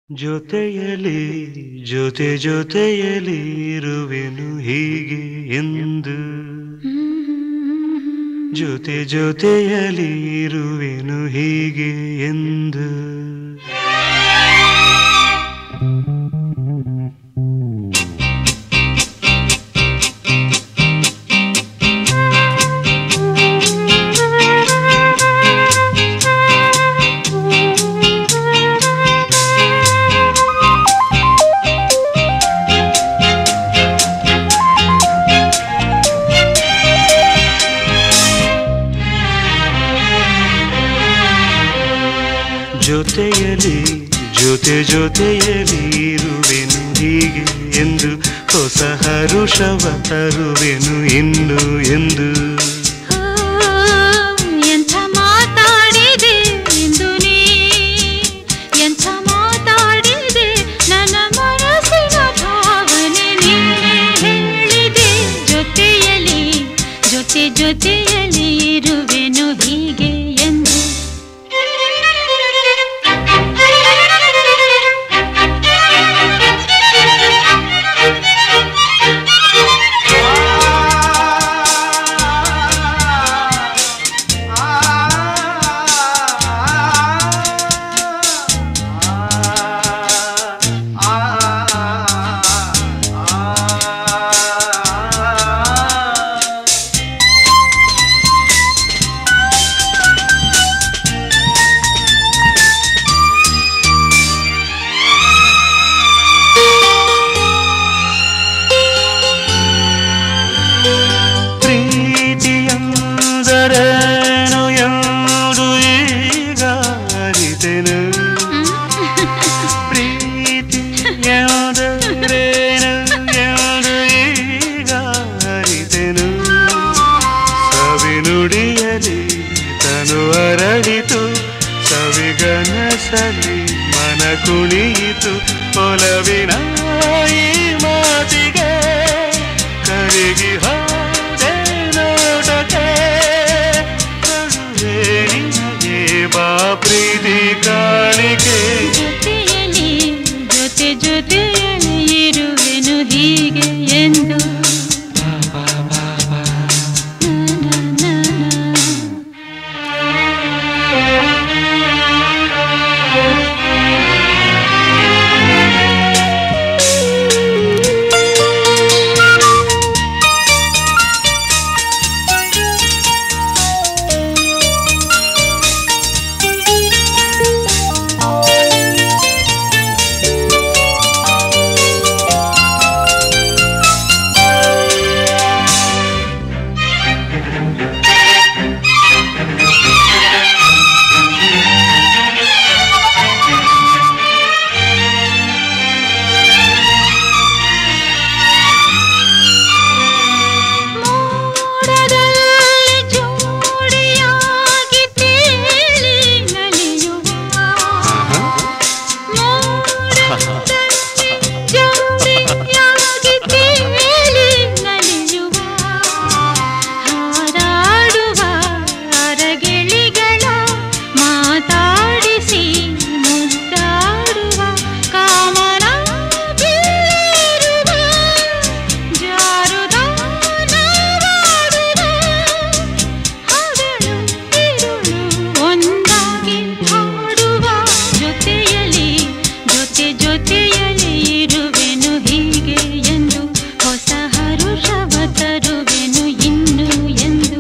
ಜೊತೆಯಲಿ ಜೊತೆ ಜೊತೆಯಲಿ ಇರುವೆನು ಹೀಗೆ ಎಂದು ಜೊತೆ ಜೊತೆಯಲಿ ಇರುವೆನು ಹೀಗೆ ಎಂದು ಜೊತೆಯಲಿ ಜೊತೆ ಜೊತೆಯಲಿ ಇರುವೆನು ಹೀಗೆ ಎಂದು ಹೊಸ ಹರುಷವ ತರುವೆನು ಇನ್ನು ಎಂದು ಎಂಥ ಮಾತಾಡಿದೆ ಎಂದು ನೀ ಎಂಥ ಮಾತಾಡಿದೆ ನನ್ನ ಮನಸ್ಸಿನ ಭಾವನೆ ನೀನೇ ಹೇಳಿದೆ ಜೊತೆಯಲಿ ಜೊತೆ ಜೊತೆಯಲಿ ಇರುವೆನು ಹೀಗೆ ಎಂದು ಪ್ರೀತಿಯಂದರೇನು ಎಂದು ಈಗ ಅರಿತೆನು ಪ್ರೀತಿ ಎಂದರೇನು ಎಂದು ಈಗ ಅರಿತೆನು ಸವಿನುಡಿಯಲಿ ತನು ಅರಳಿತು ಸವಿಗನಸಲಿ ಮನ ಕುಣಿಯಿತು ಒಲವಿನ ಈ ಮಾತಿಗೆ ಕರಗಿ ಹೋದೆ ನೋಟಕ್ಕೆ ಕರುವೆ ನಿನಗೆ ಬಾ ಪ್ರೀತಿ ಕಾಣಿಕೆ ಜೊತೆಯಲಿ ಜೊತೆ ಜೊತೆಯಲಿ ಇರುವೆನು ಹೀಗೆ ಎಂದು ನಾ, ನಾ, ನಾ, ನಾ. ಮೋಡದಲ್ಲಿ ಜೋಡಿಯಾಗಿ ತೇಲಿ ನಲಿಯುವ ಮೋಡದಲ್ಲಿ ಜೋಡಿಯಾಗಿ ತೇಲಿ ನಲಿಯುವ ಹಾರಾಡುವ ಅರಗಿಳಿಗಳ ಮಾತಾಡಿಸಿ ಮುದ್ದಾಡುವ ಕಾಮನ ಬೀರುವ ಜಾರುದ ನಾವಾಡುವ ಹಗಲು ಇರುಳು ಒಂದಾಗಿ ಹಾಡುವ ಜೊತೆಯಲಿ ಜೊತೆ ಜೊತೆಯಲಿ ಇರುವೆನು ಹೀಗೆ ಎಂದು ಹೊಸ ಹರುಷವ ತರುವೆನು ಇನ್ನು ಎಂದು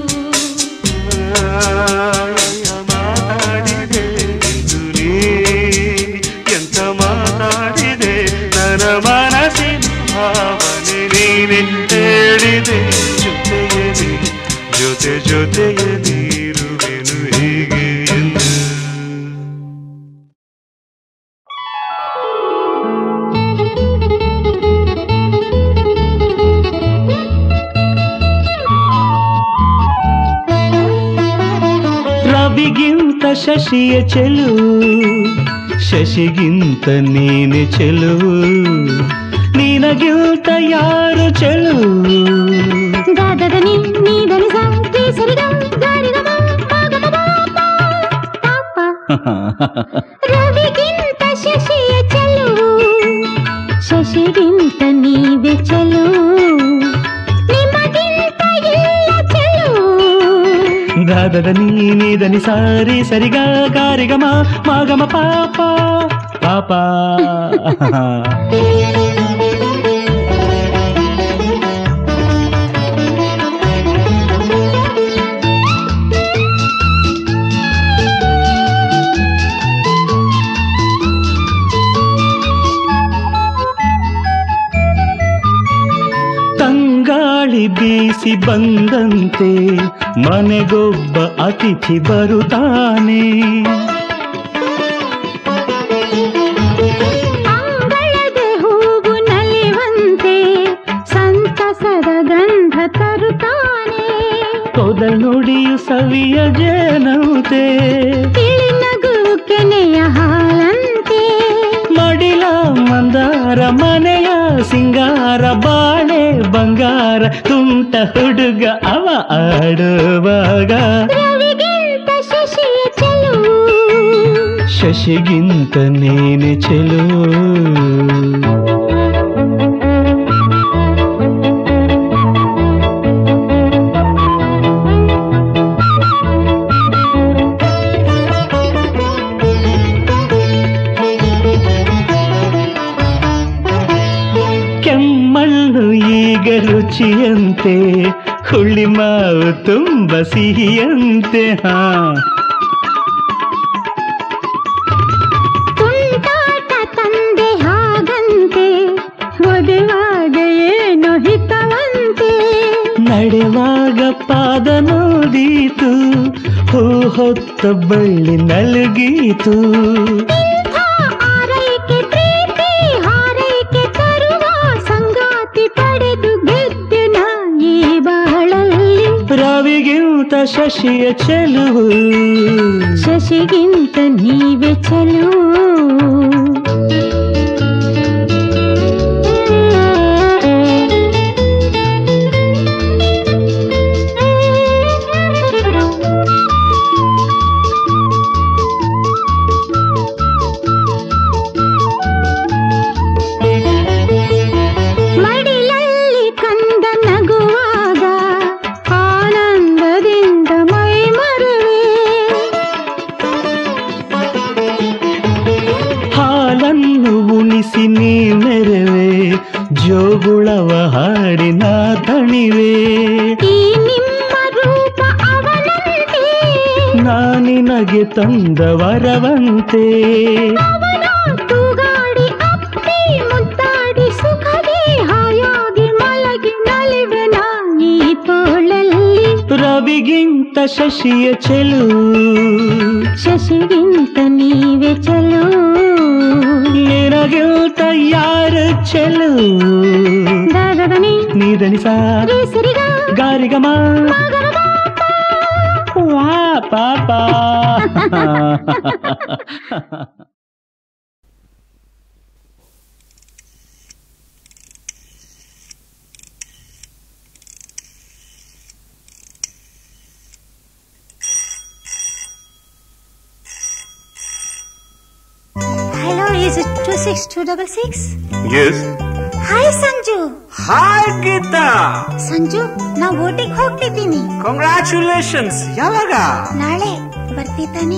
ಮಾತಾಡಿದೆ ಎಂದು ನೀ ಎಂತ ಮಾತಾಡಿದೆ ನನ್ನ ಮನಸ್ಸಿನ ಭಾವನೆ ನೀನೆ ಹೇಳಿದೆ ಜೊತೆಯಲಿ ಜೊತೆ ಜೊತೆಯಲಿ ಇರುವೆನು ಹೀಗೆ ಎಂದು ರವಿಗಿಂತ ಶಶಿಯ ಚೆಲುವು ಶಶಿಗಿಂತ ನೀನೆ ಚೆಲುವು ನಿನಗಿಂತ ಯಾರು ಚೆಲುವು ಗಾದದ ನೀ ನೀದನಿ ಸಾ ಕೇಸರಿಗ ಗಾರಿಗ ಮಾ ಪಾಗಮ ಪಾಪ ರವಿಗಿಂತ ಶಶಿಯ ಚೆಲುವು ದಾದದ ನೀನಿದನಿ ಸಾರಿ ಸರಿಗ ಗಾರಿಗಮ ಮಾಗಮ ಪಾಪ ಪಾಪ ತಂಗಾಳಿ ಬೀಸಿ ಬಂದಂತೆ ಮನೆಗೊಬ್ಬ ಅತಿಥಿ ಬರುತ್ತಾನೆ ಅಂಗಳದ ಹೂವು ನಲಿವಂತೆ ಸಂತಸದ ಗಂಧ ತರುತ್ತಾನೆ ತೊದಲ್ ನುಡಿಯು ಸವಿಯ ಜೇನಂತೆ ತಿಳಿ ನಗುವು ಕೆನೆಯ ಹಾಲಂತೆ ಮಡಿಲ ಮಂದಾರ ಮನೆಯ ಸಿಂಗಾರ ಬಾಳೆ ಬಂಗಾರ ತುಂಟ ಹುಡುಗ ಅವ ಆಡುವಾಗ ರವಿಗಿಂತ ಶಶಿಯ ಚೆಲುವು ಶಶಿಗಿಂತ ನೀನೆ ಚೆಲು ಕೆಮ್ಮಣ್ಣು ಈಗ ರುಚಿಯಂತೆ ಹುಳಿ ಮಾವು ತುಂಬ ಸಿಹಿಯಂತೆ ಹಾ ತುಂಟಾಟ ತಂದೆ ಹಾಗಂತೆ ಒದೆವಾಗ ಏನು ಹಿತವಂತೆ ನಡೆವಾಗ ಪಾದ ನೋದೀತು ಹೂ ಹೊತ್ತ ಬಳ್ಳಿ ನಲುಗೀತು ಇಂಥ ಆರೈಕೆ ಪ್ರೀತಿ ಹಾರೈಕೆ ತರುವ ಸಂಗಾತಿ ಪಡೆದು ಗೆದ್ದು ನಾಯಿ ಬಾಳಲ್ಲಿ ರವಿಗಿಂತ ಶಶಿಯ ಚೆಲುವು ಶಶಿಗಿಂತ ನೀವೆ ಚೆಲುವು ಮಡಿಲಲ್ಲಿ ಕಂದ ನಗುವಾಗ ಆನಂದದಿಂದ ಮೈ ಮರುವೆ ಹಾಲನ್ನು ಉಣಿಸಿ ನೀ ಮೆರವೆ ಜೋಗುಳವ ಹಾಡಿನ ತಣಿವೆ ಈ ನಿಮ್ಮ ರೂಪ ಅವನಂತೆ ನಾನಿನಗೆ ತಂದ ವರವಂತೆ ಅವನ ತೂಗಾಡಿ ಅಪ್ಪಿ ಮುದ್ದಾಡಿ ಸುಖದಿ ಹಾಯಾಗಿ ಮಲಗಿ ನಲಿವೆ ನಾಯಿ ತೋಳಲ್ಲಿ ರವಿಗಿಂತ ಶಶಿಯ ಚೆಲು ಶಶಿಗಿಂತ ನೀವೆ ಚಲೋ ನಿನಗಿಂತ ಯಾರು ಚೆಲು ದಾದನಿ ನೀದನಿ ಸಾರ್ ರೇ ಸರಿಗ ಗಾರಿಗಮ ಮಗರ ಬಾಪ. ವಾ ಪಾಪ Hello, is it 26266? Yes hi Sanju hi Geetha Sanju ನಾ ಓಟಿಗೆ ಹೋಗ್ತಿದ್ದೀನಿ ಕಂಗ್ರ್ಯಾಚುಲೇಷನ್ಸ್ ಯಾವಾಗ ನಾಳೆ ಬರ್ತಿದ್ದಾನೆ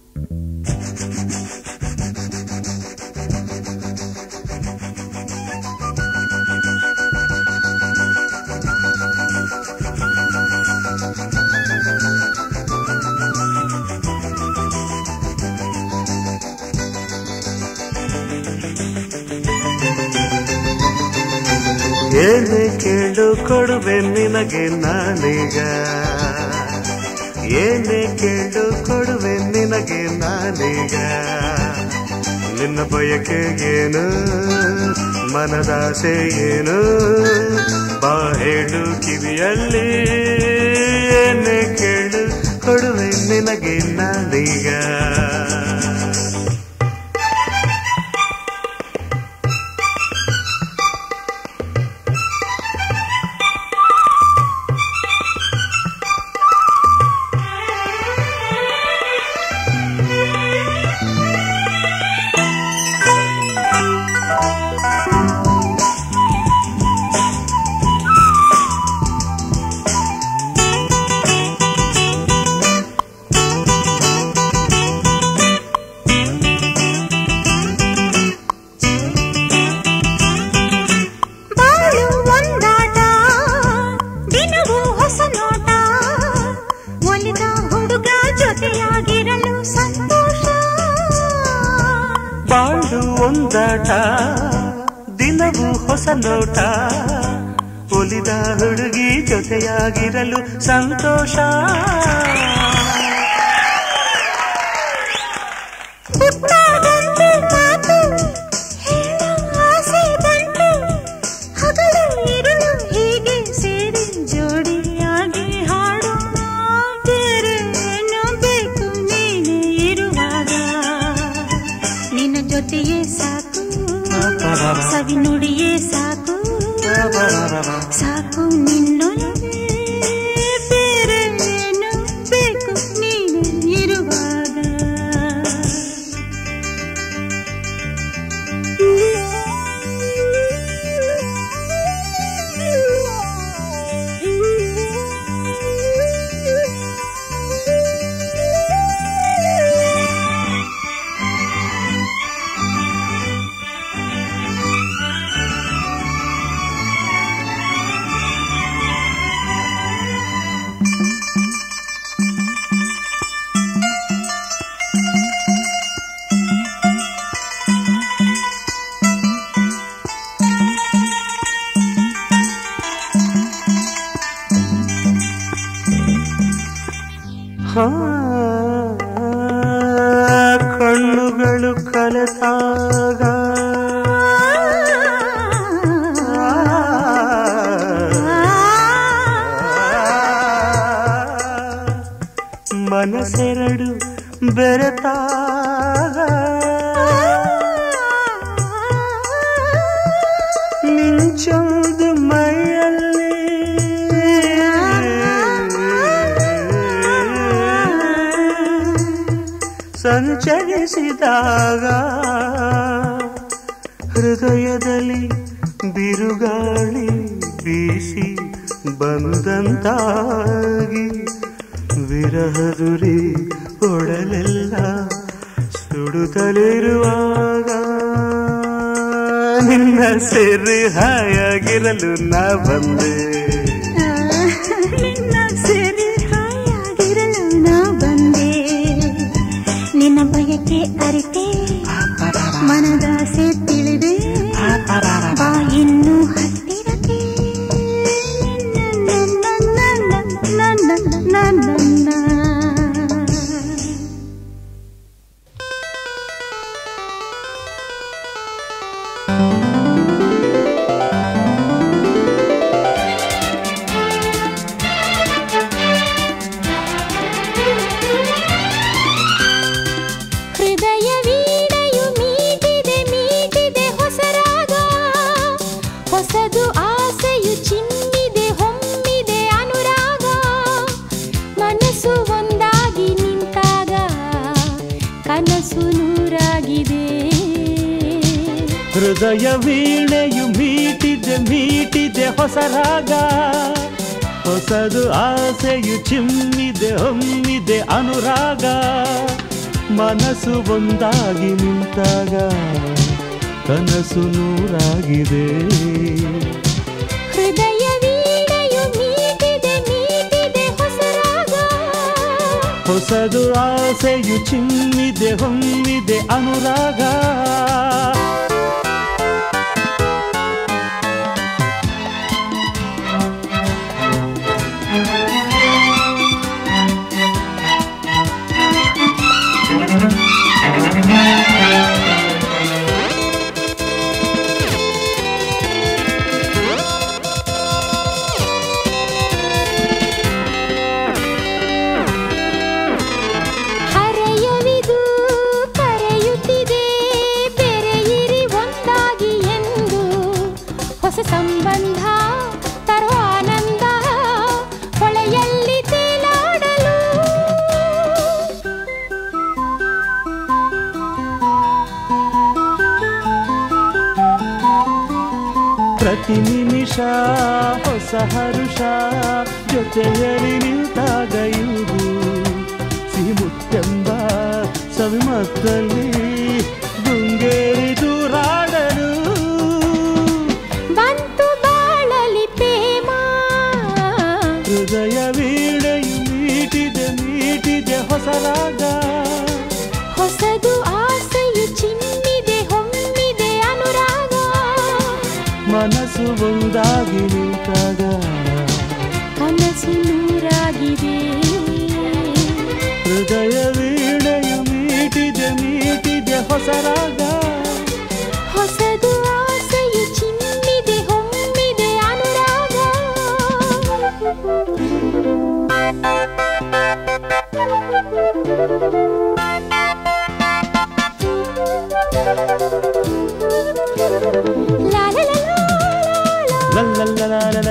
ಏನೇ ಕೇಳು ಕೊಡುವೆ ನಿನಗೆ ನಾನೀಗ ಏನೇ ಕೇಳು ಕೊಡುವೆ ನಿನಗೆ ನಾನೀಗ ನಿನ್ನ ಬಯಕೆ ಏನು ಮನದಾಸೆ ಏನು ಬಾ ಹೇಳು ಕಿವಿಯಲ್ಲಿ ಏನೇ ಕೇಳು ಕೊಡುವೆ ನಿನಗೆ ನಾನೀಗ ಒಂದಾಟ ದಿನವೂ ಹೊಸ ನೋಟ ಒಲಿದ ಹುಡುಗಿ ಜೊತೆಯಾಗಿರಲು ಸಂತೋಷ ಪುಟ್ಟದೊಂದು ಮಾತು ಹೇಳೋ ಆಸೆ ಬಂತು ಹಗಲು ಇರುಳು ಹೀಗೆ ಸೇರಿ ಜೋಡಿಯಾಗಿ ಹಾಡೋಣ ಬೇರೆ ಏನು ಬೇಕು ನೀನೇ ಇರುವಾಗ ನಿನ್ನ ಜೊತೆಯೇ ಸಾಕು ಸವಿ ನುಡಿಯೇ ಸಾಕು ಸಾಕು ನಿನ್ನೊಲವೇ ಬೇರೆ ಏನು ಬೇಕು ನೀನು ಇರುವಾಗ ಹಾ, ಕಣ್ಣುಗಳು ಕಲೆತಾಗ ಮನಸ್ಸೆರಡು ಬೆರೆತಾಗ ಮಿಂಚೊಂದು ಮೈಯಲ್ಲಿ ಸಂಚರಿಸಿದಾಗ ಹೃದಯದಲ್ಲಿ ಬಿರುಗಾಳಿ ಬೀಸಿ ಬಂದಂತಾಗಿ ವಿರಹದುರಿ ಒಡಲೆಲ್ಲ ಸುಡುತ್ತಲಿರುವಾಗ ನಿನ್ನ ಸೇರಿ ಹಾಯಾಗಿರಲು ನಾ ಬಂದೆ ನಿನ್ನ ಸೇರಿ ಹಾಯಾಗಿರಲು ನಾ ಬಂದೆ ನಿನ್ನ ಬಯಕೆ ಅರಿತೆ ಮನದಾಸೆ ತಿಳಿದೆ ಬಾ ಇನ್ನು ಹತ್ತಿರಕ್ಕೆ ನನ್ನ ನನ್ನ ನನ್ನ ನನ್ನ ಹೃದಯ ವೀಣೆಯು ಮೀಟಿದೆ ಮೀಟಿದೆ ಹೊಸ ರಾಗ ಹೊಸದು ಆಸೆಯು ಚಿಮ್ಮಿದೆ ಹೊಮ್ಮಿದೆ ಅನುರಾಗ ಮನಸ್ಸು ಒಂದಾಗಿ ನಿಂತಾಗ ಕನಸು ನೂರಾಗಿದೆ ಹೃದಯ ವೀಣೆಯು ಮೀಟಿದೆ ಮೀಟಿದೆ ಹೊಸ ರಾಗ ಹೊಸದು ಆಸೆಯು ಚಿಮ್ಮಿದೆ ಹೊಮ್ಮಿದೆ ಅನುರಾಗ ಮನಸ್ಸು ಒಂದಾಗಿ ನಿಂತಾಗ ಕನಸು ನೂರಾಗಿದೆ ಹೃದಯ ವೀಣೆಯು ಮೀಟಿದೆ ಮೀಟಿದೆ ಹೊಸ ರಾಗ ಹೊಸದು ಆಸೆಯು ಚಿಮ್ಮಿದೆ ಹೊಮ್ಮಿದೆ ಅನುರಾಗ ಹರೆಯವಿದು ಕರೆಯುತ್ತಿದೆ ಬೆರೆಯಿರಿ ಒಂದಾಗಿ ಎಂದು ಹೊಸ ಸಂಬಂಧ ತರೋ ಆನಂದ ಹೊಳೆಯಲ್ಲಿ ತೇಲಾಡಲು ಪ್ರತಿ ನಿಮಿಷ ಹೊಸ ಹರುಷ ಜೊತೆಯಲ್ಲಿ ನಿಂತಾಗ ಇರುವುದು ಸಿಹಿ ಮುತ್ತೆಂಬ ಸವಿಮತ್ತಲ್ಲಿ ಗುಂಗೇರಿ ದೂರಾಡಲು ಬಂತು ಬಾಳಲಿ ಪ್ರೇಮ ಹೃದಯ ವೀಣೆಯು ಮೀಟಿದೆ ಮೀಟಿದೆ ಹೊಸ ರಾಗ ಹೊಸದು ಆಸೆಯು ಚಿಮ್ಮಿದೆ ಹೊಮ್ಮಿ ಮನಸ್ಸು ಒಂದಾಗಿ ನಿಂತಾಗ ಕನಸು ನೂರಾಗಿದೆ ಹೃದಯ ವೀಣೆಯು ಮೀಟಿದೆ ಮೀಟಿದೆ ಹೊಸ ರಾಗ ಹೊಸದು ಆಸೆಯು ಚಿಮ್ಮಿದೆ ಹೊಮ್ಮಿದೆ ಅನುರಾಗ ಲಾ ಲಾ ಲಾ ಲಾ ಲಾ ಲಾ.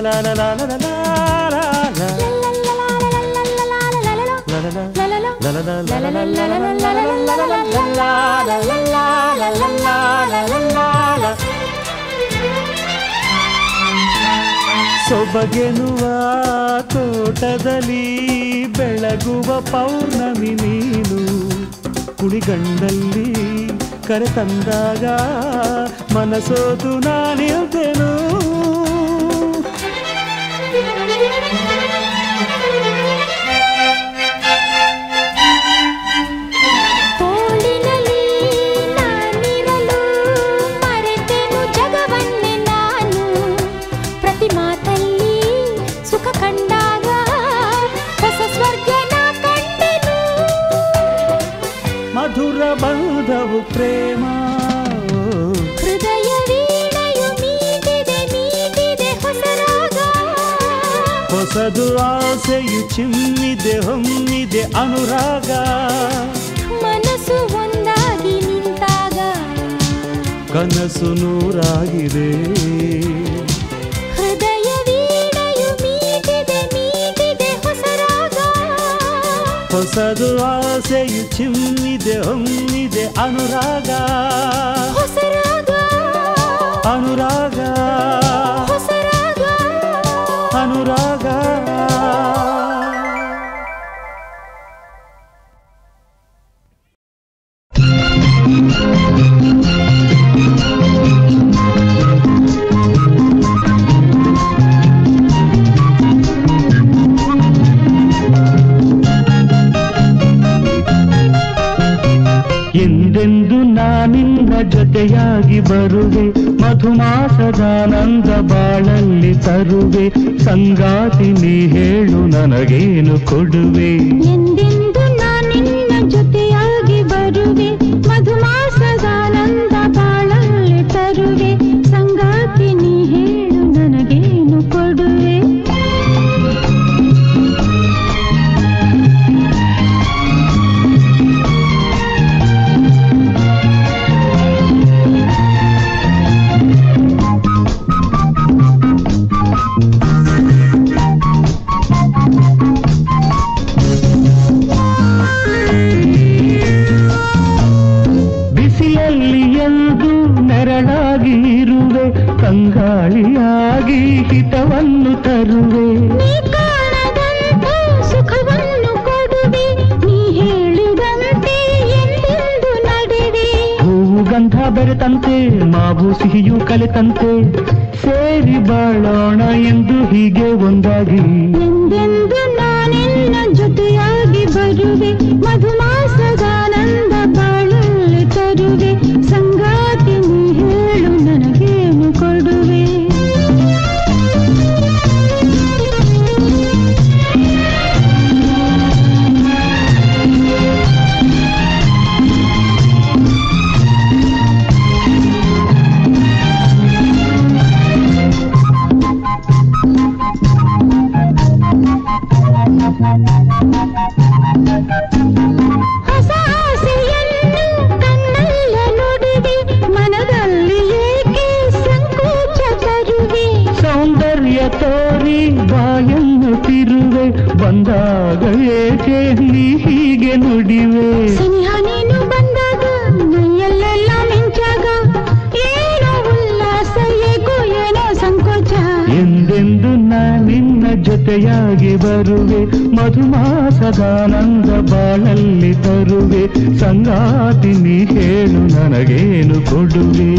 ಸೊಬಗೆನುವ ತೋಟದಲ್ಲಿ ಬೆಳಗುವ ಪೌರ್ಣಮಿ ನೀನು ಕುಣಿಗಂಡಲ್ಲಿ ಕರೆ ತಂದಾಗ ಮನಸೋದು ನಾನಿಲ್ದೆನು ತೋಳಿನಲ್ಲಿ ನಾನಿರಲು ಮರೆತೆನು ಜಗವನ್ನೇ ನಾನು ಪ್ರತಿ ಮಾತಲ್ಲಿ ಸುಖ ಕಂಡಾಗ ಹೊಸ ಸ್ವರ್ಗನ ಕಂಡೆನು ಮಧುರ ಬಂಧವು ಪ್ರೇಮ ಹೃದಯ ವೀಣೆಯು ಮೀಟಿದೆ ಮೀಟಿದೆ ಹೊಸ ರಾಗ ಹೊಸದು ಆಸೆಯು ಚಿಮ್ಮಿದೆ ಹೊಮ್ಮಿದೆ ಅನುರಾಗ ಮನಸ್ಸು ಒಂದಾಗಿ ನಿಂತಾಗ ಕನಸು ನೂರಾಗಿದೆ ಹೃದಯ ವೀಣೆಯು ಮೀಟಿದೆ ಮೀಟಿದೆ ಹೊಸ ರಾಗ ಹೊಸದು ಆಸೆಯು ಚಿಮ್ಮಿದೆ ಹೊಮ್ಮಿದೆ ಅನುರಾಗ ಹೊಸ ರಾಗ ಅನುರಾಗ ಹೊಸ ರಾಗ ಅನುರಾಗ ಎಂದೆಂದು ನಾನಿನ್ನ ಜೊತೆಯಾಗಿ ಬರುವೆ ಮಧುಮಾಸದಾನಂದ ಬಾಳಲ್ಲಿ ತರುವೆ ಸಂಗಾತಿ ನೀ ಹೇಳು ನನಗೇನು ಕೊಡುವೆ ಎಂದೆಂದು ನಾನಿನ್ನ ಜೊತೆಯಾಗಿ ಬರುವೆ ಮಧುಮಾಸದಾನಂದ ಬಾಳಲ್ಲಿ ತರುವೆ ಸಂಗಾತಿ ನೀ ಹೇಳು ನನಗೇನು ಕೊಡುವೆ ಬಿಸಿಯಲ್ಲಿ ಎಂದು ನೆರಳಾಗಿ ಇರುವೆ ಕಂಗಾಳಿಯಾಗಿ ಹಿತವನ್ನು ತರುವೆ ನೀ ಕಾಣದಂತೆ ಸುಖವನ್ನು ಕೊಡುವೆ ನೀ ಹೇಳಿದಂತೆ ಎಂದೆಂದು ನಡೆವೆ ಹೂವು ಗಂಧ ಬೆರೆತಂತೆ ಮಾವು ಸಿಹಿಯು ಕಲಿತಂತೆ ಸೇರಿ ಬಾಳೋಣ ಎಂದು ಹೀಗೆ ಒಂದಾಗಿ ಎಂದೆಂದು ನಾನಿನ್ನ ಜೊತೆಯಾಗಿ ಬರುವೆ ಮಧುಮಾಸದಾನಂದ ಬಾಳಲ್ಲಿ ತರುವೆ ಸಂಗಾತಿ ನೀ ಹೇಳು ನನಗೇನು ಕೊಡುವೆ ಹೊಸ ಆಸೆಯನ್ನು ಕಣ್ಣಲ್ಲ ನುಡಿವೆ ಮನದಲ್ಲಿ ಏಕೆ ಸಂಕೋಚ ತರುವೆ ಸೌಂದರ್ಯ ತೋರಿ ಬಾಯನ್ನು ತಿರುವೆ ಬಂದಾಗ ಏಕೆ ನೀ ಹೀಗೆ ನುಡಿವೆ ಸನಿಹ ನೀನು ಬಂದಾಗ ಮೈಯಲ್ಲೆಲ್ಲ ಮಿಂಚಾಗ ಏನೋ ಉಲ್ಲಾಸ ಏಕೋ ಏನೋ ಸಂಕೋಚ ಎಂದೆಂದು ನಾನಿನ್ನ ಜೊತೆಯಾಗಿ ಬರುವೆ ಮಧುಮಾಸದಾನಂದ ಬಾಳಲ್ಲಿ ತರುವೆ ಸಂಗಾತಿ ನೀ ಹೇಳು ನನಗೇನು ಕೊಡುವೆ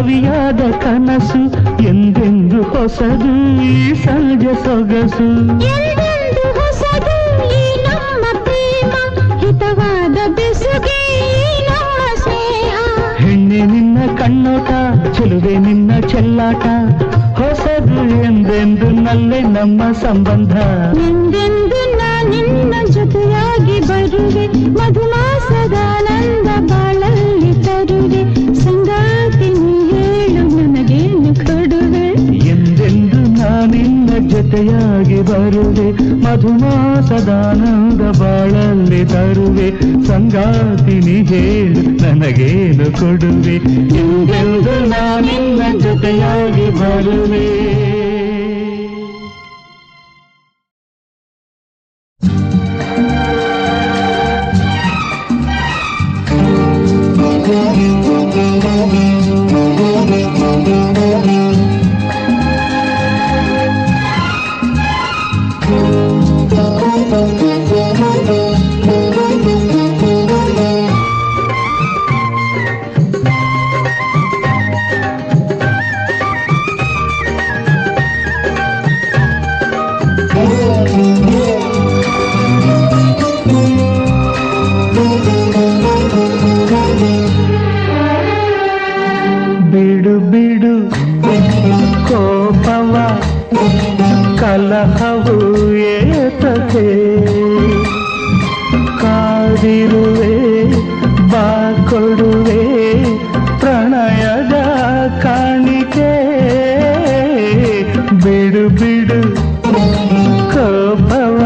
ಸವಿಯಾದ ಕನಸು ಎಂದೆಂದು ಹೊಸದು ಈ ಸಂಜೆ ಸೊಗಸು ಎಂದೆಂದು ಹೊಸದು ಈ ನಮ್ಮ ಪ್ರೇಮ ಹಿತವಾದ ಬೆಸುಗೆ ಈ ನಮ್ಮ ಸ್ನೇಹ ಹೆಣ್ಣೆ ನಿನ್ನ ಕಣ್ಣೋಟ ಚೆಲುವೆ ನಿನ್ನ ಚೆಲ್ಲಾಟ ಹೊಸದು ಎಂದೆಂದು ನಲ್ಲೆ ನಮ್ಮ ಸಂಬಂಧ ಎಂದೆಂದು ನಾ ನಿನ್ನ ಜೊತೆಯಾಗಿ ಬರುವೆ ಮಧುಮಾಸದಾನಂದ ಬಾಳಲ್ಲಿ ತರುವೆ ಸಂಗಾತಿ ನೀ ಹೇಳು ನನಗೇನು ಕೊಡುವೆ ಎಂದೆಂದು ನಾನಿನ್ನ ಜೊತೆಯಾಗಿ ಬರುವೆ ಮಧುಮಾಸದಾನಂದ ಬಾಳಲ್ಲಿ ತರುವೆ ಸಂಗಾತಿನಿ ಹೇಳು ನನಗೇನು ಕೊಡುವೆ ಎಂದೆಂದು ನಾನಿನ್ನ ಜೊತೆಯಾಗಿ ಬರುವೆ ಬಿಡು ಬಿಡು ಕೋಪವ ಕಲಹವು ಏತಕೆ ಕಾದಿರುವೆ ಬಾ ಕೊಡುವೆ ಪ್ರಣಯದ ಕಾಣಿಕೆ ಬಿಡು ಬಿಡು ಕೋಪವ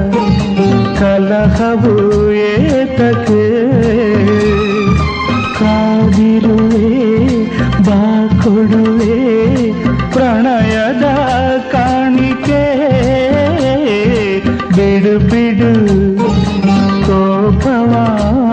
ಕಲಹವು ಏತಕೆ ಕಾದಿರುವೆ ಬಾ ಕೊಡುವೆ ಪ್ರಣಯದ ಕಾಣಿಕೆ ಬಿಡು ಬಿಡು ಕೋಪವಾ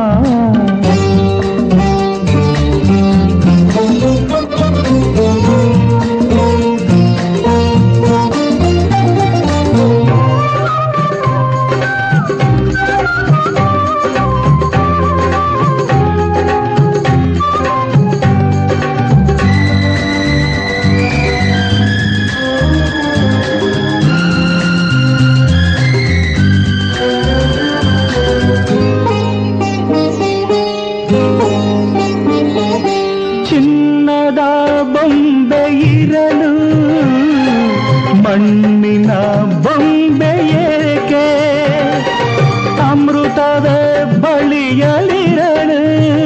ಚಿನ್ನದ ಬೊಂಬೆ ಇರಲು ಮಣ್ಣಿನ ಬೊಂಬೆ ಏಕೆ ಅಮೃತದ ಬಳಿಯಲಿರಲು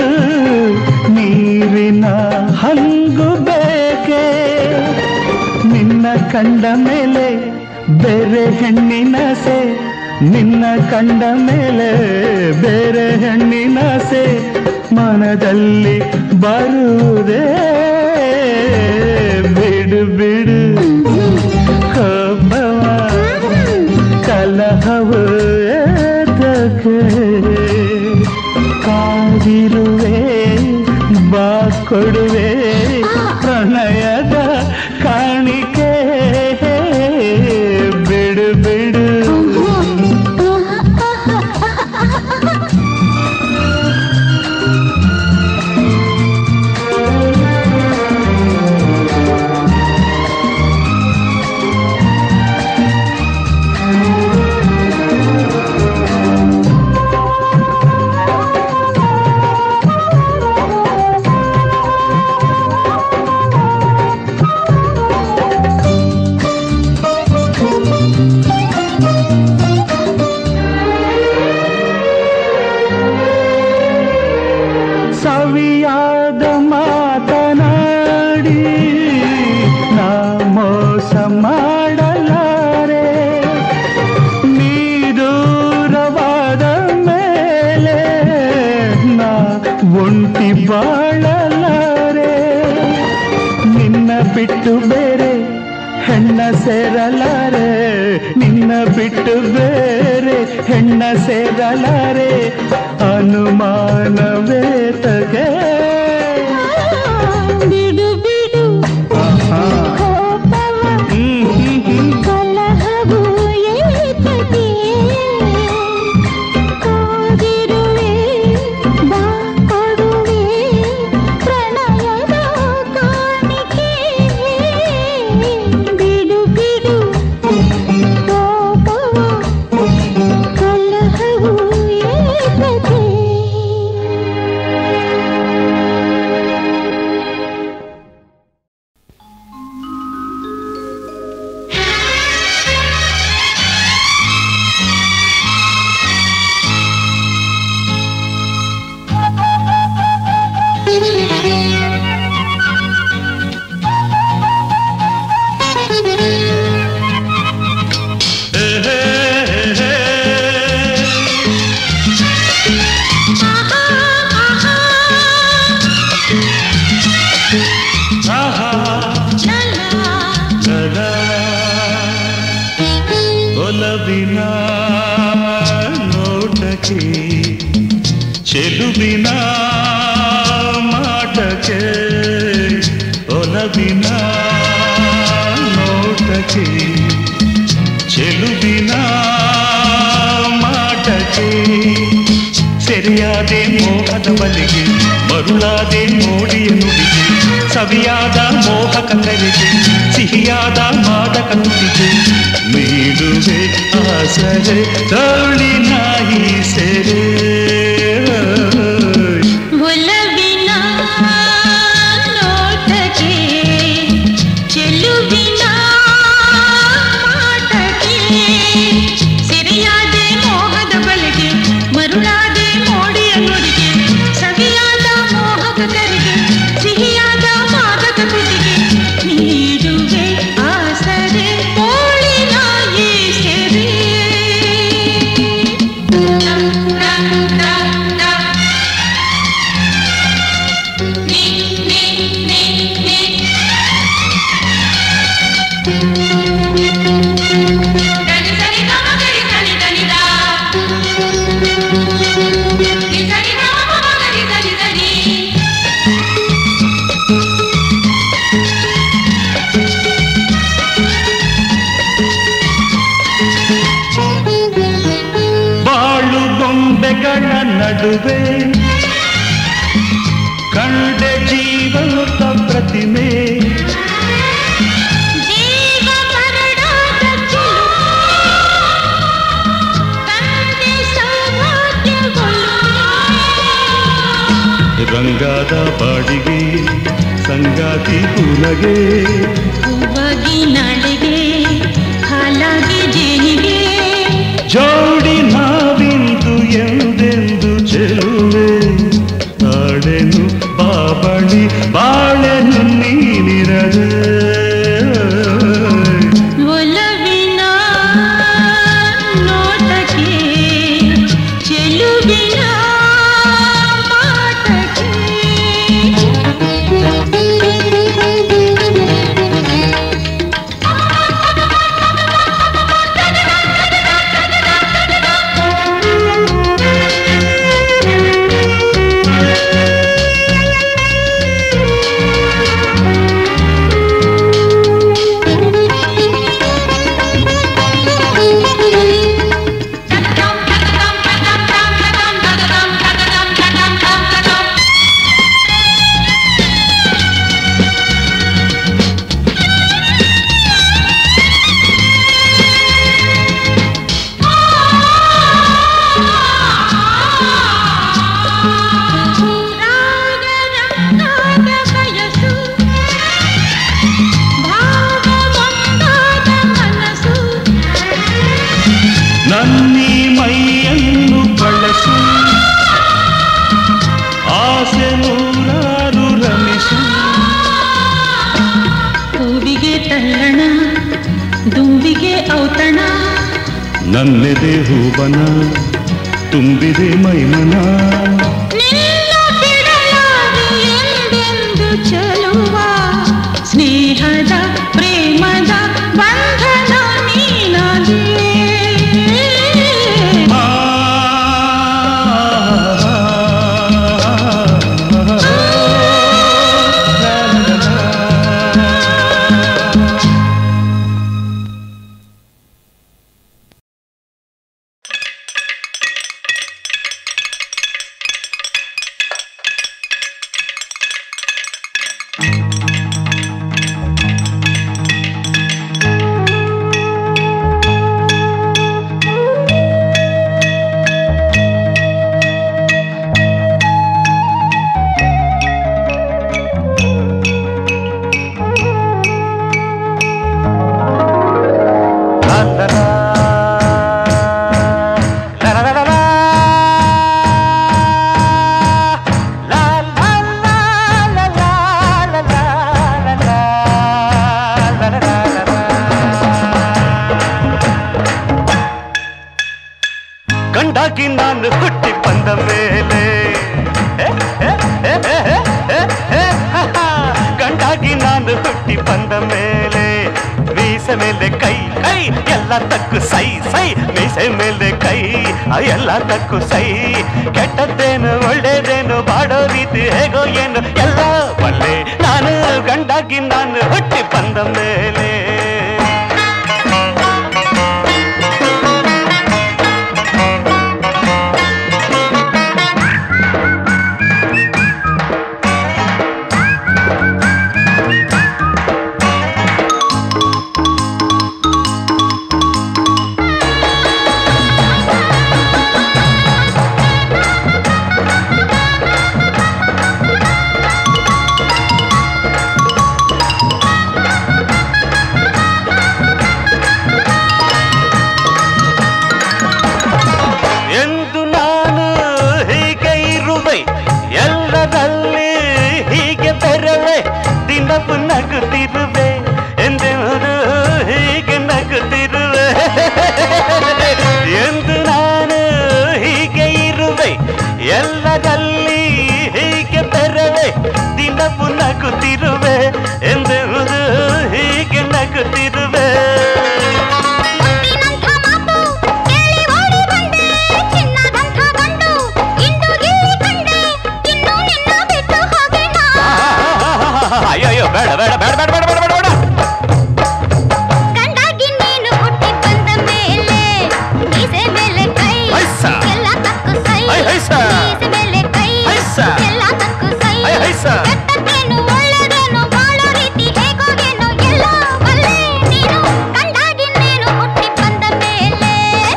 ನೀರಿನ ಹಂಗು ಬೇಕೆ ನಿನ್ನ ಕಂಡ ಮೇಲೆ ಬೇರೆ ಹೆಣ್ಣಿನಸೆ ನಿನ್ನ ಕಂಡ ಮೇಲೆ ಬೇರೆ ಹೆಣ್ಣಿನಸೆ ಮನದಲ್ಲಿ ಬರುವುದೇ ಬಿಡು ಬಿಡು ಕೋಪವ ಕಲಹವು ಏತಕ್ಕೆ ಕಾದಿರುವೆ ಬಾ ಕೊಡುವೆ ಪ್ರಣಯದ ಕಾಣಿಕೆ ಬಿಡು ಬಿಡು ಸವಿಯಾದ ಮಾತನಾಡಿ ನಾ ಮೋಸ ಮಾಡಲಾರೆ ನೀ ದೂರವಾದ ಮೇಲೆ ನಾ ಒಂಟಿ ಬಾಳಲಾರೆ ನಿನ್ನ ಬಿಟ್ಟು ಬೇರೆ ಹೆಣ್ಣ ಸೇರಲಾರೆ ನಿನ್ನ ಬಿಟ್ಟು ಬೇರೆ ಹೆಣ್ಣ ಸೇರಲಾರೆ ಅನುಮಾನವೇ ತಗೆ ಬಿಡು ಬಿಡು ಕೋಪವ ಹ್ಮ್ ಹ್ಮ್ ಹ್ಮ್ ಕಲಹವು ಏತಕ್ಕೆ ಕಾದಿರುವೆ ಬಾ ಕೊಡುವೆ ಪ್ರಣಯದ ಕಾಣಿಕೆ ಒಲವಿನ ನೋಟಕ್ಕೆ ಚೆಲುವಿನ ಮಾಟಕ್ಕೆ ಒಲವಿನ ನೋಟಕ್ಕೆ ಚೆಲುವಿನ ಮಾಟಕ್ಕೆ ಸೆರೆಯಾದೆ ಮೋಹದ ಬಲಿಗೆ ಮರುಳಾದೆ ನೋಡಿಯ ನುಡಿಗೆ ಸವಿಯಾದ ಮೋಹಕ ಕರೆಗೆ ಸಿಹಿಯಾದ ಮಾದಕ ನುಡಿಗೆ ನೀಡುವೆ ಆಸರೆ ತೋಳಿನ ಈ ಸೆರೆ ಒಲವಿನ ನೋಟಕ್ಕೆ ಚೆಲುವಿನ ಮಾಟಕ್ಕೆ ಸೆರೆಯಾದೆ ಮೋಹದ ಬಲೆಗೆ ಮರುಳಾದೆ ಮೋಡಿಯ ನುಡಿಗೆ ಸವಿಯಾದ ಮೋಹಕ ಕರೆಗೆ ಸಿಹಿಯಾದ ಮಾದಕ ಕುದಿಗೆ ನೀಡುವೆ ಆಸರೆ ತೋಳಿನ ಈ ಸೆರೆ ಬಾಳು ಗೊಂಬೆಗಳ ನಡುವೆ ಕಂಡೆ ಜೀವಂತ ಪ್ರತಿಮೆ ಜೀವ ಮರಣದ ಚೆಲುವು ತಂದೆ ಸೌಭಾಗ್ಯಗೊಳ್ಳುವೆ ರಂಗಾದ ಬಾಡಿಗೆ ಸಂಗಾತಿ ಕೂನಗೆ ಹೂವಾಗಿ ನಾಳೆಗೆ ಹಾಲಾಗಿ ಜೇನಿಗೆ ಜೋಡಿ ನಾವಿಂದು ಎಂದೆಂದು ಚೆಲುವೆ ತಾಳೆನು ಬಾಬಳಿ ಬಾಳೆನು ನೀನಿರದೆ ಒಲವಿನ ನೋಟಕ್ಕೆ ಚೆಲುವಿನ ರಾಗರಂಗಾದ ಬಯಸು ಭಾವವಂತಾದ ಮನಸ್ಸು ನನ್ನೀ ಮೈಯನ್ನು ಬಳಸು ಆಸೆ ನೂರಾರು ರಮಿಸು ಹೂವಿಗೆ ತಲ್ಲಣ ದುಂಬಿಗೆ ಔತಣ ನನ್ನೆದೆ ಹೂವನ ತುಂಬಿದೆ ಮೈಮನ ನಿನ್ನ ಬಿಡಲಾರೆ ಎಂದೆಂದು ಚೆಲುವ ಸ್ನೇಹದ ಪ್ರೇಮದ ಬಂಧನ ನೀನದೇ ಆ, ಗಂಡಾಗಿ ನಾನು ಹುಟ್ಟಿ ಬಂದ ಮೇಲೆ ಏ, ಏ, ಏ, ಏ, ಏ, ಏ, ಏ, ಹ, ಹ. ಗಂಡಾಗಿ ನಾನು ಹುಟ್ಟಿ ಬಂದ ಮೇಲೆ ಮೀಸ ಮೀಸೆ ಮೇಲೆ ಕೈ ಕೈ ಎಲ್ಲ ತಕ್ಕು ಸೈ ಸೈ ಮೀಸೆ ಮೇಲೆ ಕೈ ಆ ಎಲ್ಲ ತಕ್ಕು ಸೈ ಕೆಟ್ಟದ್ದೇನು ಒಳ್ಳೇದೇನು ಬಾಡೋ ರೀತಿ ಹೇಗೋ ಏನು ಎಲ್ಲ ಬಲ್ಲೆ ನಾನು ಗಂಡಾಗಿ ನಾನು ಹುಟ್ಟಿ ಬಂದ ಮೇಲೆ ಎಂದು ನಾನು ಹೀಗೆ ಇರುವೆ ಎಲ್ಲರಲ್ಲಿ ಹೀಗೆ ಬೆರವೆ ದಿನವು ನಗುತ್ತಿರುವೆ ಎಂದೆಂದು ಹೀಗೆ ನಗುತ್ತಿರುವೆ ಎಂದು ನಾನು ಹೀಗೆ ಇರುವೆ ಎಲ್ಲರಲ್ಲಿ ಹೀಗೆ ಬೆರವೆ ದಿನವು ನಗುತ್ತಿರುವೆ ಎಂದೆಂದು ಹೀಗೆ ನಗುತ್ತಿರುವೆ ಮುತ್ತಿನಂಥ ಮಾತು ಕೇಳಿ ಓಡಿ ಬಂದೆ ಚಿನ್ನದಂಥ ಗಂಡು ಇಂದು ಇಲ್ಲಿ ಕಂಡೆ ಇನ್ನು ನಿನ್ನ ಬಿಟ್ಟು ಹೋಗೆನಾ ಅಯ್ಯಯ್ಯೋ ಬೇಡ ಬೇಡ ಬೇಡ ಬೇಡ ಬೇಡ ಬೇಡ ಬೇಡ ಬೇಡ ಗಂಡಾಗಿ ನೀನು ಹುಟ್ಟಿ ಬಂದ ಮೇಲೆ ಮೀಸೆ ಮೇಲೆ ಕೈ ಹೈಸ. ಎಲ್ಲ ತಕ್ಕು ಸೈ ಹೈ ಹೈಸ. ಮೀಸೆ ಮೇಲೆ ಕೈ ಹೈಸ. ಎಲ್ಲ ತಕ್ಕು ಸೈ ಹೈ ಹೈಸ. ಕೆಟ್ಟದ್ದೇನು ಒಳ್ಳೆದೇನು ಬಾಳೋ ರೀತಿ ಹೇಗೋ ಏನೋ ಎಲ್ಲ ಬಲ್ಲೆ ನೀನು ಗಂಡಾಗಿ ನೀನು ಹುಟ್ಟಿ ಬಂದ ಮೇಲೆ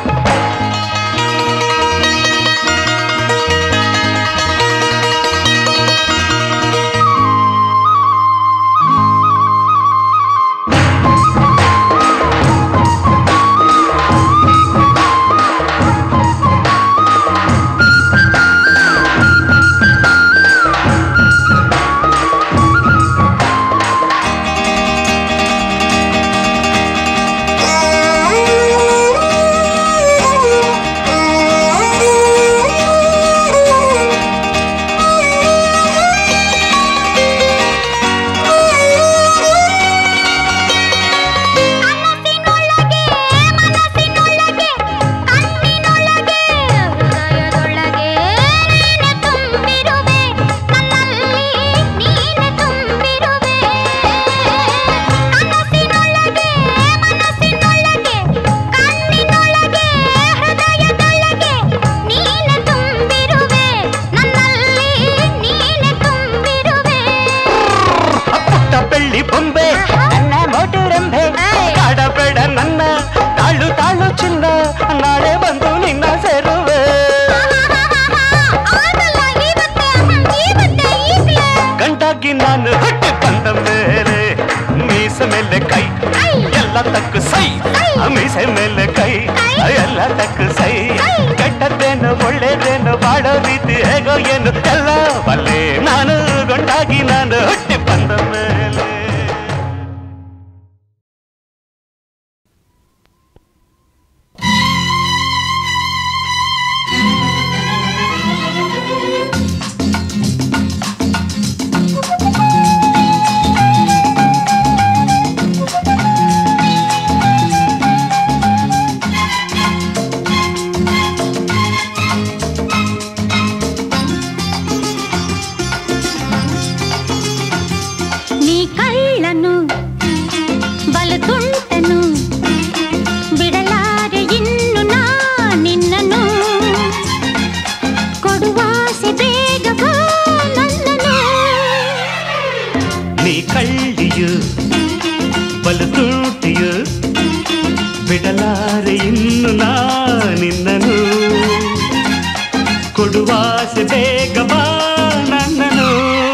ಕನಸಿನೊಳಗೆ ಮನಸ್ಸಿನೊಳಗೆ ಕಣ್ಣಿನೊಳಗೆ ಹೃದಯದೊಳಗೆ ನೀನೆ ತುಂಬಿರುವೆ ನನ್ನಲ್ಲಿ ನೀನೆ ತುಂಬಿರುವೆ ಕನಸಿನೊಳಗೆ ಮನಸ್ಸಿನೊಳಗೆ ಕಣ್ಣಿನೊಳಗೆ ಹೃದಯದೊಳಗೆ ನೀನೆ ತುಂಬಿರುವೆ ನನ್ನಲ್ಲಿ ನೀನೆ ತುಂಬಿರುವೆ ಪುಟ್ಟ ಬೆಳ್ಳಿ ಬೊಂಬೆ ನನ್ನ ಮೋಟು ರಂಬೆ ಕಾಡಬೇಡ ನನ್ನ ತಾಳು ತಾಳು ಚಿನ್ನ ನಾಳೆ ಬಂದು ನಿನ್ನ ಸೇರುವೆ ಆಗಲ್ಲ ಇವತ್ತೇ ಇವತ್ತೇ ಈಗಲೇ ಗಂಡಾಗಿ ನಾನು ಹುಟ್ಟಿ ಬಂದ ಮೇಲೆ ಮೀಸೆ ಮೇಲೆ ಕೈ ಎಲ್ಲ ತಕ್ಕು ಸೈ ಆ ಮೀಸೆ ಮೇಲೆ ಕೈ ಎಲ್ಲ ತಕ್ಕು ಸೈ ಕೆಟ್ಟದ್ದೇನು ಒಳ್ಳೇದೇನು ಬಾಡೋ ರೀತಿ ಹೇಗೋ ಏನು ಎಲ್ಲ ಬಲ್ಲೆ ನಾನು ಗಂಡಾಗಿ ನಾನು ಹುಟ್ಟಿ ಬಂದ ಮೇಲೆ ನೀ ಕಳ್ಳನು ಬಲು ತುಂಟನು ಬಿಡಲಾರೆ ಇನ್ನು ನಾ ನಿನ್ನನು ಕೊಡುವಾಸೆ ಬೇಗ ಬಾ ನನ್ನನು ನೀ ಕಳ್ಳಿಯು ಬಲು ತುಂಟಿಯು ಬಿಡಲಾರೆ ಇನ್ನು ನಾ ನಿನ್ನನು ಕೊಡುವಾಸೆ ಬೇಗ ಬಾ ನನ್ನನು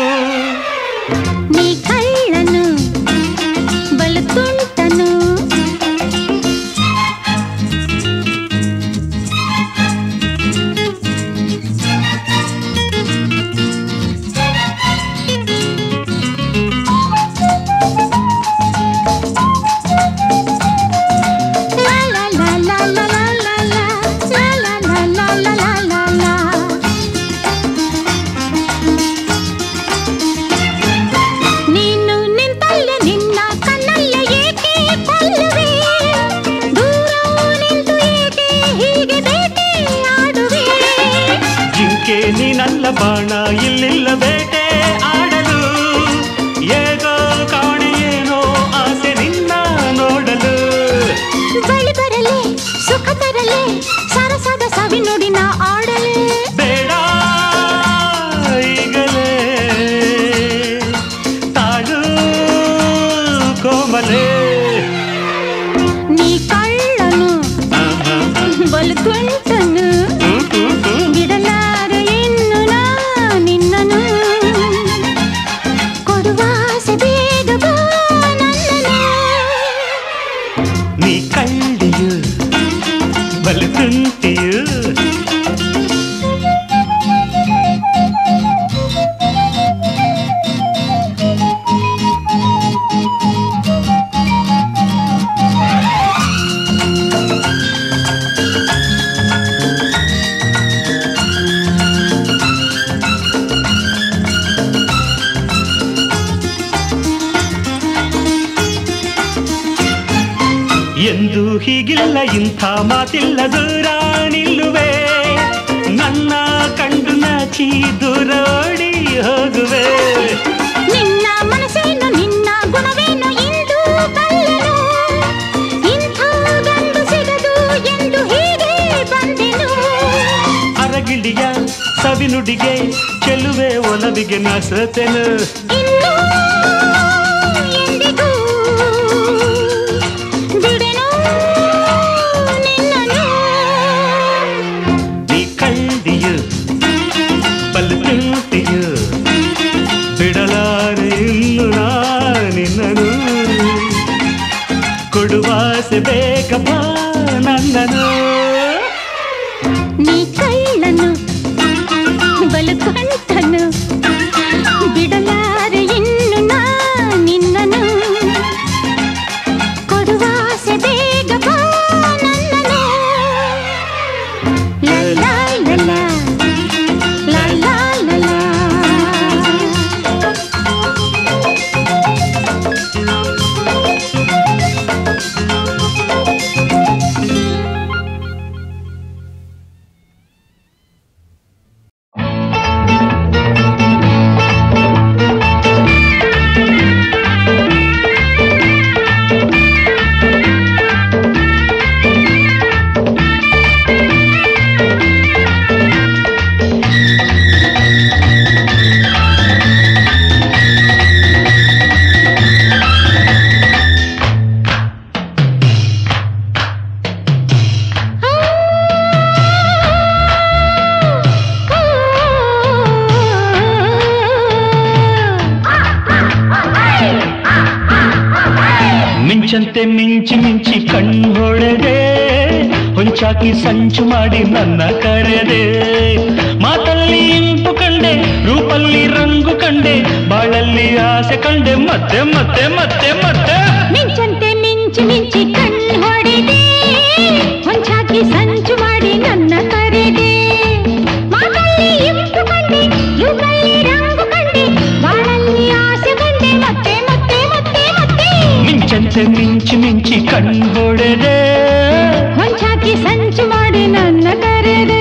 ನೀ ಕಳ್ಳನು ಬಲು ತುಂಟನು La la la la la la la la la la la la la la la ಅಲ್ಲಿಲ್ಲ ಬಾಣ ಇಲ್ಲಿಲ್ಲ ಬೇಟೆ ಆಡಲು ಹೇಗೋ ಕಾಣೆ ಏನೋ ಆಸೆ ನಿನ್ನ ನೋಡಲು ಬಳಿ ಬರಲೆ ಸುಖ ತರಲೆ ಸರಸದ ಸವಿ ನುಡಿನ ಆಡಲೆ ಬೇಡ ಈಗಲೇ ತಾಳು ಕೋಮಲೆ ನೀ ಕಳ್ಳನು ಬಲು ತುಂಟನು ಬಿಡಲಾರೆ ಇನ್ನು ನಾ ನಿನ್ನನು ಕೊಡುವಾಸೆ ಬೇಗ ಬಾ ನನ್ನನು ನೀ ಕಳ್ಳಿಯು ಬಲು ತುಂಟಿಯು ಎಂದು ಹೀಗಿಲ್ಲ ಇಂಥ ಮಾತಿಲ್ಲ ದೂರ ನಿಲ್ಲುವೆ ನನ್ನ ಕಂಡು ನಾಚಿ ದೂರ ಓಡಿ ಹೋಗುವೆ ನಿನ್ನ ಮನಸ್ಸೇನು ನಿನ್ನ ಗುಣವೇನು ಇಂದು ಬಲ್ಲೆನು ಇಂಥ ಗಂಡು ಸಿಗದು ಎಂದು ಹೀಗೆ ಬಂದೆನು ಅರಗಿಳಿಯ ಸವಿನುಡಿಗೆ ಚೆಲುವೆ ಒಲವಿಗೆ ನಸತೆನು ಇನ್ನು ಎಂದಿಗೂ ಬಿಡೆನು ನಿನ್ನನು ನೀ ಕಳ್ಳಿಯು ಬಲು ತುಂಟಿಯು ಬಿಡಲಾರೆ ಇನ್ನು ನಾ ನಿನ್ನನು ಕೊಡುವಾಸೆ ಬೇಕಪ್ಪ ನನ್ನನು ನೀ ಕಳ್ಳನು ಬಲು ಕಂಠನು ಬಿಡಲಾರೆ ಇನ್ನು ನಾ ನಿನ್ನನು ಕೊಡುವಾಸೆ ಬೇಗ ಬಾ ನನ್ನನು ಲಾ ಲಾ ಲಾ ಲಾ. ಲಾ ಲಾ ಲಾ ಲಾ. ಮಿಂಚಂತೆ ಮಿಂಚಿ ಮಿಂಚಿ ಕಣ್ಣು ಹೊಡೆದೆ ಹೊಂಚಾಕಿ ಸಂಚು ಮಾಡಿ ನನ್ನ ಕರೆದೆ ಮಾತಲ್ಲಿ ಇಂಪು ಕಂಡೆ ರೂಪಲ್ಲಿ ರಂಗು ಕಂಡೆ ಬಾಳಲ್ಲಿ ಆಸೆ ಕಂಡೆ ಮತ್ತೆ ಮತ್ತೆ ಮತ್ತೆ ಮತ್ತೆ ಮಿಂಚಂತೆ ಮಿಂಚಿ ಮಿಂಚಿ ಕಣ್ಣು ಹೊಡೆದೆ ಹೊಂಚಾಕಿ ಸಂಚು ಮಾಡಿ ನನ್ನ ಕರೆದೆ ಮಾತಲ್ಲಿ ಇಂಪು ಕಂಡೆ ಯುಗಲ್ಲಿ ರಂಗು ಕಂಡೆ ಬಾಳಲ್ಲಿ ಆಸೆ ಕಂಡೆ ಮತ್ತೆ ಮತ್ತೆ ಮತ್ತೆ ಮತ್ತೆ ಮಿಂಚಂತೆ ಮಿಂಚಿ ಮಿಂಚಿ ಕಣ್ಣು ಹೊಡೆದೆ ಹೊಂಚಾಕಿ ಸಂಚು ಮಾಡಿ ನನ್ನ ಕರೆದೆ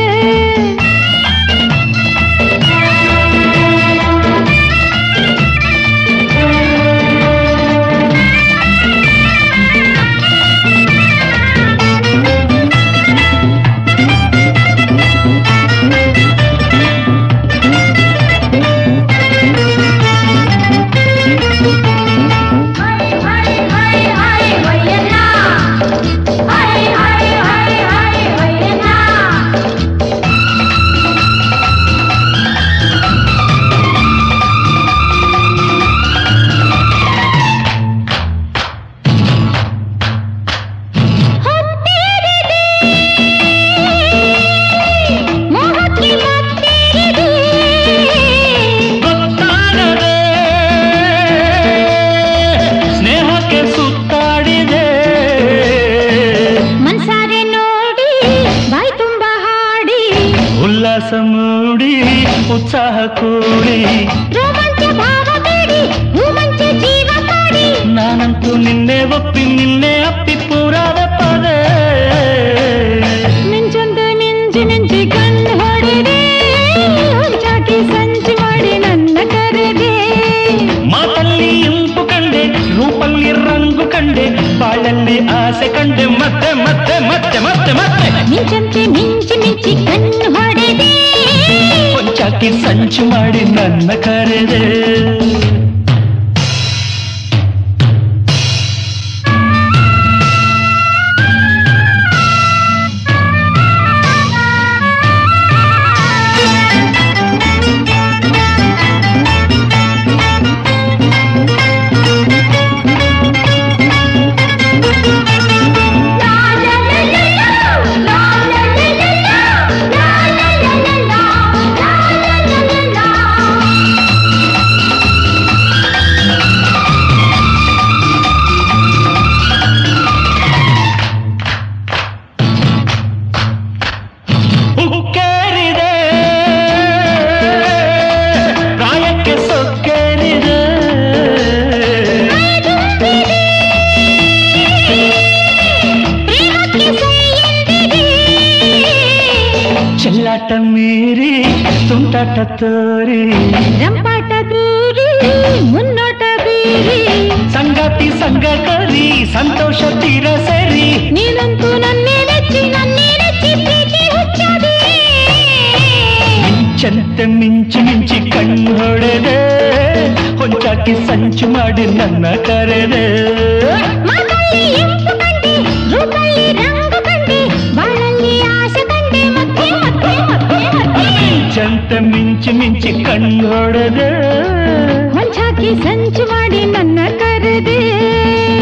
ಮೋಹಕ್ಕೆ ಮತ್ತೇರಿದೆ ಗೊತ್ತಾಗದೆ ಸ್ನೇಹಕ್ಕೆ ಸುತ್ತಾಡಿದೆ ಮನ್ಸಾರೆ ನೋಡಿ ಬಾಯ್ ತುಂಬ ಹಾಡಿ ಉಲ್ಲಾಸ ಮೂಡಿ ಉತ್ಸಾಹ ಕೂಡಿ ರೋಮಾಂಚ ಭಾವ ಬೇಡಿ ಹೂಮಂಚ ಜೀವ ಕಾಡಿ ನಾನಂತೂ ನಿನ್ನೆ ಒಪ್ಪಿ ನಿನ್ನೆ ಅಪ್ಪಿ ಪೂರಾದ ಪದೇ ಮಿಂಚಂತೆ ಮಿಂಚಿ ಮಿಂಚಿ ಕಣ್ಣು ಹೊಡೆದೆ ಹೊಂಚಾಕಿ ಮಿಂಚಂತೆ ಮಿಂಚಿ ಮಿಂಚಿ ಕಣ್ಣು ಹೊಡೆದೆ ಕೊಂಚಾಕಿ ಸಂಚು ಮಾಡಿ ನನ್ನ ಕರೆದೆ ಹುಕ್ಕೇರಿದೆ ಪ್ರಾಯಕ್ಕೆ ಸೊಕ್ಕೇರಿದೆ ಪ್ರೇಮಕ್ಕೆ ಸೈ ಎಂದಿದೆ ಚೆಲ್ಲಾಟ ಮೀರಿ ತುಂಟಾಟ ತೋರಿ ರಂಪಾಟ ದೂರಿ ಮುನ್ನೋಟ ಬೀರಿ ಸಂಗಾತಿ ಸಂಗ ಕರಿ ಸಂತೋಷ ತೀರ ಸರಿ ನೀನಂತೂ ನನ್ನೇ ನೆಚ್ಚಿ ನನ್ನೇ ನೆಚ್ಚಿ ಪ್ರೀತಿ ಹುಚ್ಚದೆ ಮಿಂಚಂತೆ ಮಿಂಚಿ ಮಿಂಚಿ ಕಣ್ಣು ಹೊಡೆದೆ ಹೊಂಚಾಕಿ ಸಂಚು ಮಾಡಿ ನನ್ನ ಕರೆದೆ ಮಾತಲ್ಲಿ ಇಂಪು ಕಂಡೆ ರೂಪಲ್ಲಿ ರಂಗು ಕಂಡೆ ಬಾಳಲ್ಲಿ ಆಸೆ ಕಂಡೆ ಮತ್ತೆ ಮತ್ತೆ ಮತ್ತೆ ಮತ್ತೆ ಮಿಂಚಂತೆ ಮಿಂಚಿ ಮಿಂಚಿ ಕಣ್ಣು ಹೊಡೆದೆ ಹೊಂಚಾಕಿ ಸಂಚು ಮಾಡಿ ನನ್ನ ಕರೆದೆ